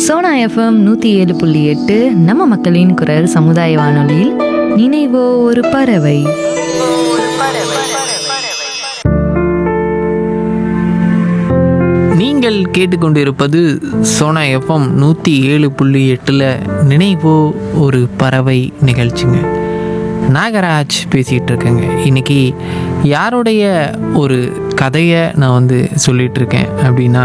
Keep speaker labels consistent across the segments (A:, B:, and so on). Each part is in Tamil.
A: சோனா எஃப்எம் நூற்றி ஏழு புள்ளி எட்டு நம்ம மக்களின் குரல் சமுதாய வானொலியில் நினைவோ ஒரு பறவை
B: நீங்கள் கேட்டுக்கொண்டிருப்பது சோனா எஃப்எம் நூற்றி ஏழு புள்ளி எட்டில் நினைவோ ஒரு பறவை நிகழ்ச்சிங்க நாகராஜ் பேசிகிட்டு இருக்கேங்க இன்னைக்கு யாருடைய ஒரு கதையை நான் வந்து சொல்லிட்டு இருக்கேன் அப்படின்னா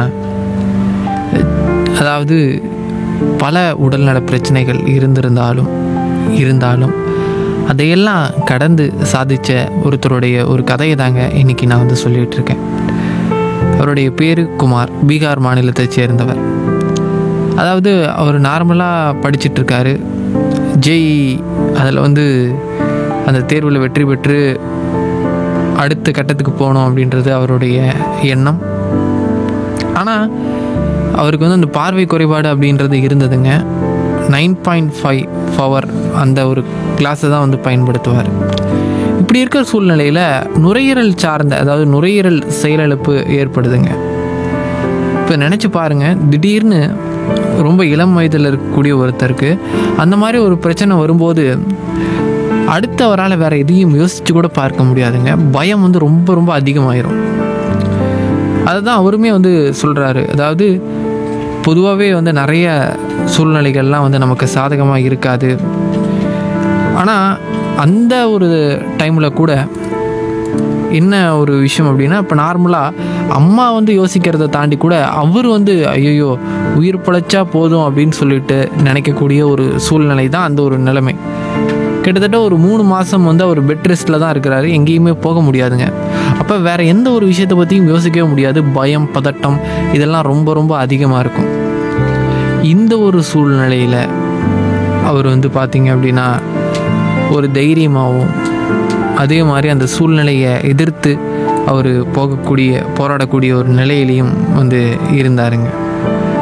B: அதாவது பல உடல்நல பிரச்சனைகள் இருந்திருந்தாலும் இருந்தாலும் அதையெல்லாம் கடந்து சாதித்த ஒருத்தருடைய ஒரு கதையை தாங்க இன்னைக்கு நான் வந்து சொல்லிட்டு இருக்கேன் அவருடைய பேர் குமார் பீகார் மாநிலத்தைச் சேர்ந்தவர் அதாவது அவர் நார்மலாக படிச்சிட்டு இருக்காரு ஜெய் அதில் வந்து அந்த தேர்வில் வெற்றி பெற்று அடுத்த கட்டத்துக்கு போகணும் அப்படின்றது அவருடைய எண்ணம் ஆனால் அவருக்கு வந்து அந்த பார்வை குறைபாடு அப்படின்றது இருந்ததுங்க நைன் பாயிண்ட் ஃபைவ் பவர் அந்த ஒரு கிளாஸை தான் வந்து பயன்படுத்துவார் இப்படி இருக்கிற சூழ்நிலையில் நுரையீரல் சார்ந்த அதாவது நுரையீரல் செயலிழப்பு ஏற்படுதுங்க இப்போ நினச்சி பாருங்கள் திடீர்னு ரொம்ப இளம் வயதில் இருக்கக்கூடிய ஒருத்தருக்கு அந்த மாதிரி ஒரு பிரச்சனை வரும்போது அடுத்தவரால் வேற எதையும் யோசிச்சு கூட பார்க்க முடியாதுங்க பயம் வந்து ரொம்ப ரொம்ப அதிகமாயிரும் அதை தான் அவருமே வந்து சொல்கிறாரு அதாவது பொதுவாகவே வந்து நிறைய சூழ்நிலைகள்லாம் வந்து நமக்கு சாதகமாக இருக்காது ஆனால் அந்த ஒரு டைமில் கூட என்ன ஒரு விஷயம் அப்படின்னா இப்போ நார்மலாக அம்மா வந்து யோசிக்கிறத தாண்டி கூட அவர் வந்து ஐயோ உயிர் பிழைச்சா போதும் அப்படின்னு சொல்லிட்டு நினைக்கக்கூடிய ஒரு சூழ்நிலை தான் அந்த ஒரு நிலைமை கிட்டத்தட்ட ஒரு மூணு மாதம் வந்து அவர் பெட் ரெஸ்ட்டில் தான் இருக்கிறாரு எங்கேயுமே போக முடியாதுங்க அப்போ வேற எந்த ஒரு விஷயத்தை பற்றியும் யோசிக்கவே முடியாது பயம் பதட்டம் இதெல்லாம் ரொம்ப ரொம்ப அதிகமாக இருக்கும் இந்த ஒரு சூழ்நிலையில் அவர் வந்து பார்த்தீங்க அப்படின்னா ஒரு தைரியமாகவும் அதே மாதிரி அந்த சூழ்நிலையை எதிர்த்து அவர் போகக்கூடிய போராடக்கூடிய ஒரு நிலையிலையும் வந்து இருந்தாருங்க